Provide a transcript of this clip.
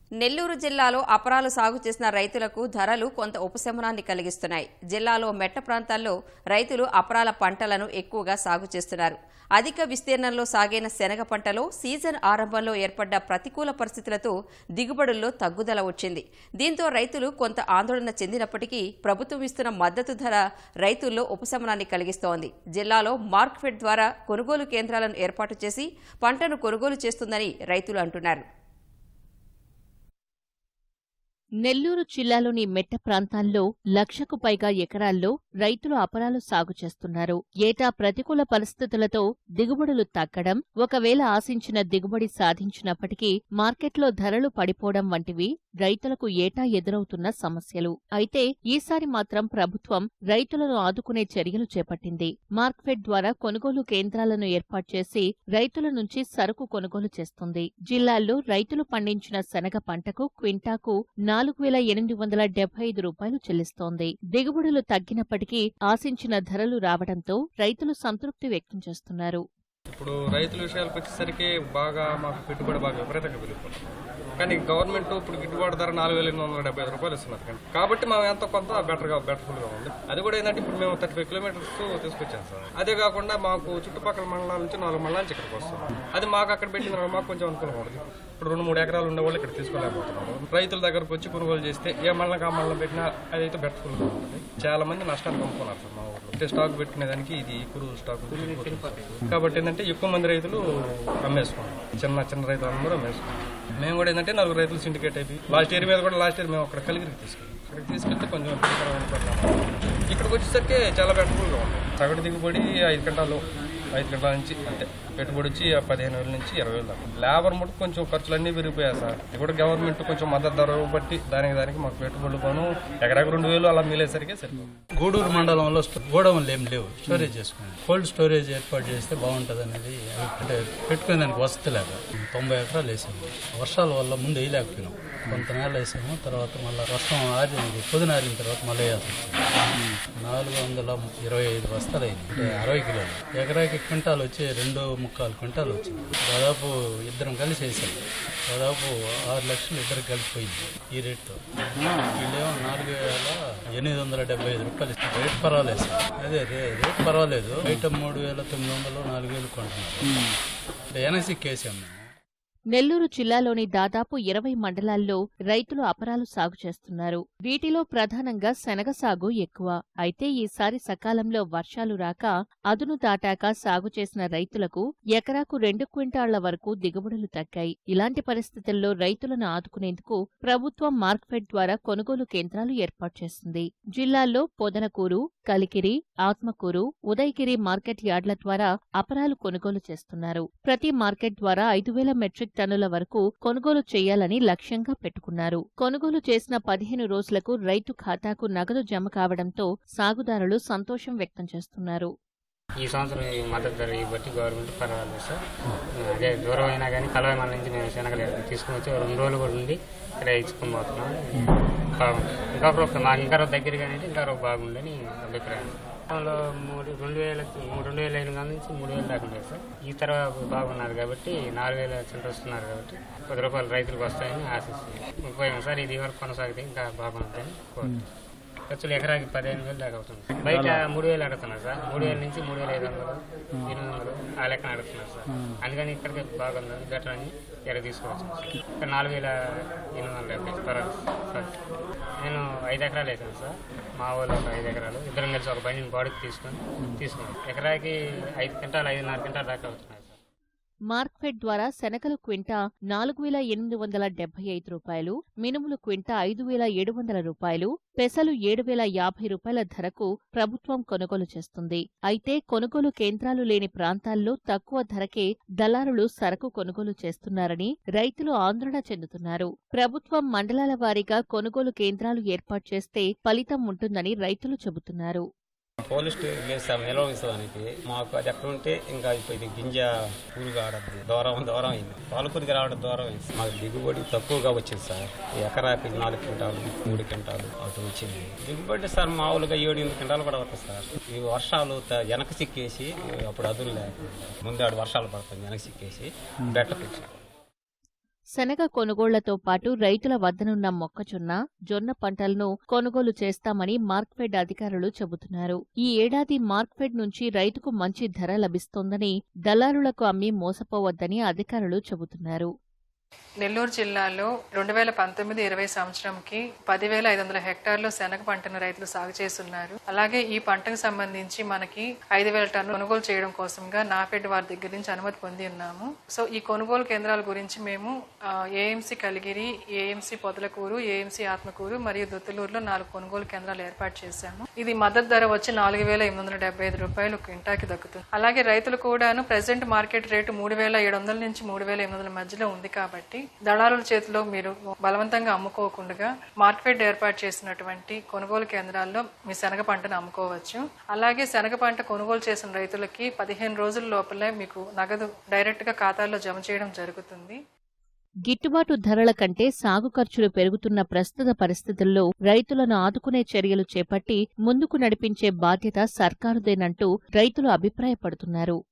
నెల్లూరు జిల్లాలో అపరాలు సాగు చేసిన రైతులకు ధరలు కొంత ఉపశమనాన్ని కలిగిస్తున్నాయి జిల్లాలో మెట్ట ప్రాంతాల్లో రైతులు అపరాల పంటలను ఎక్కువగా సాగు చేస్తున్నారు అధిక విస్తీర్ణంలో సాగైన శనగ పంటలో సీజన్ ఆరంభంలో ఏర్పడ్డ ప్రతికూల పరిస్థితులతో దిగుబడుల్లో తగ్గుదల వచ్చింది దీంతో రైతులు కొంత ఆందోళన చెందినప్పటికీ ప్రభుత్వం ఇస్తున్న మద్దతు ధర రైతుల్లో ఉపశమనాన్ని కలిగిస్తోంది జిల్లాలో మార్క్ఫెడ్ ద్వారా కొనుగోలు కేంద్రాలను ఏర్పాటు చేసి పంటను కొనుగోలు చేస్తుందని రైతులు అంటున్నారు నెల్లూరు జిల్లాలోని మెట్ట ప్రాంతాల్లో లక్షకు పైగా ఎకరాల్లో రైతులు అపరాలు సాగు చేస్తున్నారు ఏటా ప్రతికూల పరిస్థితులతో దిగుబడులు తగ్గడం ఒకవేళ ఆశించిన దిగుబడి సాధించినప్పటికీ మార్కెట్లో ధరలు పడిపోవడం వంటివి రైతులకు ఏటా ఎదురవుతున్న సమస్యలు అయితే ఈసారి మాత్రం ప్రభుత్వం రైతులను ఆదుకునే చర్యలు చేపట్టింది మార్క్ఫెడ్ ద్వారా కొనుగోలు కేంద్రాలను ఏర్పాటు చేసి రైతుల నుంచి సరుకు కొనుగోలు చేస్తుంది జిల్లాల్లో రైతులు పండించిన శనగ పంటకు క్వింటాకు నాలుగు వేల ఎనిమిది వందల డెబ్బై ఐదు రూపాయలు చెల్లిస్తోంది దిగుబడులు తగ్గినప్పటికీ ఆశించిన ధరలు రావడంతో రైతులు సంతృప్తి వ్యక్తం చేస్తున్నారు ఇప్పుడు రైతుల విషయాలకు వచ్చేసరికి బాగా మాకు పెట్టుబడి బాగా విపరీతంగా పెరిగిపోతుంది కానీ గవర్నమెంట్ ఇప్పుడు గిట్టుబాటు ధర నాలుగు వేల ఎనిమిది వందల డెబ్బై ఐదు రూపాయలు ఇస్తున్నారు కానీ కాబట్టి మేము ఎంతో కొంత బెటర్గా బెటర్ఫుల్గా ఉంది అది కూడా ఏంటంటే ఇప్పుడు మేము థర్టీ ఫైవ్ కిలోమీటర్స్ తీసుకొచ్చాం సార్ అదే కాకుండా మాకు చుట్టుపక్కల మండలాల నుంచి నాలుగు మండలాల నుంచి ఇక్కడికి వస్తుంది అది మాకు అక్కడ పెట్టిన తర్వాత మాకు కొంచెం అనుకూలంగా ఉంటుంది ఇప్పుడు రెండు మూడు ఎకరాలు ఉండే వాళ్ళు ఇక్కడ తీసుకోలేకపోతున్నారు రైతుల దగ్గరకు వచ్చి కొనుగోలు చేస్తే ఏ మండలం ఆ మండలం పెట్టినా అదైతే బెటర్ఫుల్గా ఉంటుంది చాలా మంది నష్టాన్ని పంపుకున్నారు సార్ మా ఊర్లో అంటే స్టాక్ పెట్టుకునేదానికి ఇది ఎక్కువ స్టాక్ కాబట్టి ఏంటంటే ఎక్కువ మంది రైతులు అమ్మేసుకున్నాం చిన్న చిన్న రైతులు అందరూ అమ్మేసుకున్నాం మేము కూడా ఏంటంటే నలుగురు రైతులు సిండికేట్ అయిపోయి లాస్ట్ ఇయర్ మీద కూడా లాస్ట్ ఇయర్ మేము అక్కడ కలిగిరికి తీసుకెళ్ళాం అక్కడికి తీసుకెళ్తే కొంచెం ఉపయోగకరమైన పరిణామాలు. ఇక్కడికి వచ్చేసరికి చాలా బెటర్ఫుల్గా ఉంది సగటు దిగుబడి ఐదు గంటలు ఐదు గంటల నుంచి అంటే పెట్టుబడి వచ్చి పదిహేను వేల నుంచి ఇరవై వేలు దాకా లేబర్ మటుకు కొంచెం ఖర్చులన్నీ పెరిగిపోయాయి సార్ ఇది కూడా గవర్నమెంట్ కొంచెం మద్దతు ధర బట్టి దానికి దానికి మాకు పెట్టుబడులు పోను ఎకరాకు రెండు వేలు అలా మిగిలేసరికి సరిపోతుంది గూడూరు మండలంలో స్టో- గోడౌన్లు ఏం లేవు స్టోరేజ్ చేసుకుని కోల్డ్ స్టోరేజ్ ఏర్పాటు చేస్తే బాగుంటుంది అనేది అంటే పెట్టుకునే దానికి వసతి లేక తొంభై ఎకరాలు వేసాము వర్షాల వల్ల ముందు వేయలేకపోయినాం కొంత నేల వేసాము తర్వాత మళ్ళీ వర్షం ఆరింది పొద్దున ఆరిన తర్వాత మళ్ళీ వేయాల్సి వచ్చింది నాలుగు వందల ఇరవై ఐదు బస్తాలు అయింది అంటే అరవై కిలోలు ఎకరాకి క్వింటాల్ వచ్చి రెండు ముక్కాలు క్వింటాల్ వచ్చింది దాదాపు ఇద్దరం కలిసి వేసాం దాదాపు ఆరు లక్షలు ఇద్దరు కలిసిపోయింది ఈ రేట్తో వీళ్ళేమో నాలుగు వేల ఎనిమిది వందల డెబ్బై ఐదు రూపాయలు ఇస్తారు రేట్ పర్వాలేదు సార్ అదే రే రేట్ పర్వాలేదు బయట మూడు వేల తొమ్మిది వందలు నాలుగు వేలు కొంటున్నారు అంటే ఎన్ఎస్సి కేసాం మేము నెల్లూరు జిల్లాలోని దాదాపు ఇరవై మండలాల్లో రైతులు అపరాలు సాగు చేస్తున్నారు వీటిలో ప్రధానంగా శనగ సాగు ఎక్కువ అయితే ఈసారి సకాలంలో వర్షాలు రాక అదును దాటాక సాగు చేసిన రైతులకు ఎకరాకు రెండు క్వింటాళ్ల వరకు దిగుబడులు తగ్గాయి ఇలాంటి పరిస్థితుల్లో రైతులను ఆదుకునేందుకు ప్రభుత్వం మార్క్ఫెడ్ ద్వారా కొనుగోలు కేంద్రాలు ఏర్పాటు చేసింది జిల్లాల్లో పొదనకూరు కలికిరి ఆత్మకూరు ఉదయగిరి మార్కెట్ యార్డ్ల ద్వారా అపరాలు కొనుగోలు చేస్తున్నారు ప్రతి మార్కెట్ ద్వారా ఐదు వేల మెట్రిక్ టన్నుల వరకు కొనుగోలు చేయాలని లక్ష్యంగా పెట్టుకున్నారు కొనుగోలు చేసిన పదిహేను రోజులకు రైతు ఖాతాకు నగదు జమ కావడంతో సాగుదారులు సంతోషం వ్యక్తం చేస్తున్నారు ఈ సంవత్సరం ఈ మద్దతు ధర బట్టి గవర్నమెంట్ పర్వాలేదు సార్ అదే దూరం అయినా కానీ కలవై మన నుంచి మేము శనగలు తీసుకుని వచ్చి ఓ రెండు రోజులు కూడా ఉండి ఇక్కడ ఇచ్చుకొని పోతున్నాం బాగుంది ఇంకా ఒక మాకు ఇంకా రోజు దగ్గరగానే అయితే ఇంకా రోజు బాగుందని అభిప్రాయం గతంలో మూడు రెండు వేల మూడు రెండు వేల ఐదు వందల నుంచి మూడు వేలు దాకా ఉండేది సార్ ఈ తర్వాత బాగున్నారు కాబట్టి నాలుగు వేల చిల్లర వస్తున్నారు కాబట్టి పది రూపాయలు రైతులకు వస్తాయని ఆశిస్తుంది ఉపయోగం సార్ ఇది వరకు కొనసాగితే ఇంకా బాగుంటుందని కోరుతున్నాను ఖర్చులు ఎకరాకి పదిహేను వేలు దాకా అవుతుంది బయట మూడు వేలు అడుగుతున్నారు సార్ మూడు వేల నుంచి మూడు వేల ఐదు వందలు ఎనిమిది వందలు ఆ లెక్కన అడుగుతున్నారు సార్ అందుకని ఇక్కడికి బాగుంది బెటర్ అని ఇక్కడ తీసుకోవచ్చు ఇక్కడ నాలుగు వేల ఎనిమిది వందల డెబ్బై పర్వాలేదు సార్ నేను ఐదు ఎకరాలు వేసాను సార్ మా వాళ్ళు ఒక ఐదు ఎకరాలు ఇద్దరం కలిసి ఒక బండిని బాడీకి తీసుకొని తీసుకున్నాం ఎకరాకి ఐదు క్వింటాలు ఐదున్నర క్వింటాలు దాకా అవుతున్నాయి సార్ మార్క్ఫెడ్ ద్వారా శనగలు క్వింటా నాలుగు వేల ఎనిమిది వందల డెబ్బై ఐదు రూపాయలు మినుములు క్వింటా ఐదు వేల ఏడు వందల రూపాయలు పెసలు ఏడు వేల యాభై రూపాయల ధరకు ప్రభుత్వం కొనుగోలు చేస్తుంది అయితే కొనుగోలు కేంద్రాలు లేని ప్రాంతాల్లో తక్కువ ధరకే దళారులు సరకు కొనుగోలు చేస్తున్నారని రైతులు ఆందోళన చెందుతున్నారు ప్రభుత్వం మండలాల వారీగా కొనుగోలు కేంద్రాలు ఏర్పాటు చేస్తే ఫలితం ఉంటుందని రైతులు చెబుతున్నారు పోలీస్ వేసాం నిల్వ వేసేదానికి మాకు అది ఎక్కడ ఉంటే ఇంకా ఇప్పుడు ఇది గింజ పూరుగా ఆడద్ది దూరం దూరం అయింది పాలకూరికి రావడం దూరం అయింది మాకు దిగుబడి తక్కువగా వచ్చింది సార్ ఈ ఎకరాకి నాలుగు క్వింటాలు మూడు క్వింటాలు అటు వచ్చింది దిగుబడి సార్ మామూలుగా ఏడు ఎనిమిది క్వింటాలు కూడా వస్తుంది సార్ ఈ వర్షాలు త- వెనక సిక్కేసి అప్పుడు అదులు లేకుండా ముందు ఆడు వర్షాలు పడుతుంది వెనక సిక్కేసి బెట్ట పెట్టాం శనగ కొనుగోళ్లతో పాటు రైతుల వద్దనున్న మొక్కజొన్న జొన్న పంటలను కొనుగోలు చేస్తామని మార్క్ఫెడ్ అధికారులు చెబుతున్నారు ఈ ఏడాది మార్క్ఫెడ్ నుంచి రైతుకు మంచి ధర లభిస్తోందని దళారులకు అమ్మి మోసపోవద్దని అధికారులు చెబుతున్నారు నెల్లూరు జిల్లాలో రెండు వేల పంతొమ్మిది ఇరవై సంవత్సరంకి పదివేల ఐదు వందల హెక్టార్లు శనగ పంటను రైతులు సాగు చేస్తున్నారు అలాగే ఈ పంటకు సంబంధించి మనకి ఐదు వేల టన్నులు కొనుగోలు చేయడం కోసంగా నాఫెడ్ వారి దగ్గర నుంచి అనుమతి పొంది ఉన్నాము సో ఈ కొనుగోలు కేంద్రాల గురించి మేము AMC Kaligiri AMC Podalakuru AMC Atmakur మరియు దుత్తులూరులో నాలుగు కొనుగోలు కేంద్రాలు ఏర్పాటు చేశాము ఇది మద్దతు ధర వచ్చి నాలుగు వేల ఎనిమిది వందల డెబ్బై ఐదు రూపాయలు క్వింటాకి దక్కుతుంది అలాగే రైతులు కూడాను ప్రెసెంట్ మార్కెట్ రేటు మూడు వేల ఏడు వందల నుంచి మూడు వేల ఎనిమిది వందల మధ్యలో ఉంది కాబట్టి దళారుల చేతిలో మీరు బలవంతంగా అమ్ముకోకుండా మార్కెట్ ఏర్పాటు చేసినటువంటి కొనుగోలు కేంద్రాల్లో మీ శనగ పంటను అమ్ముకోవచ్చు అలాగే శనగ పంట కొనుగోలు చేసిన రైతులకి పదిహేను రోజుల లోపలే మీకు నగదు డైరెక్ట్ గా ఖాతాల్లో జమ చేయడం జరుగుతుంది గిట్టుబాటు ధరల కంటే సాగు ఖర్చులు పెరుగుతున్న ప్రస్తుత పరిస్థితుల్లో రైతులను ఆదుకునే చర్యలు చేపట్టి ముందుకు నడిపించే బాధ్యత సర్కారుదేనంటూ రైతులు అభిప్రాయపడుతున్నారు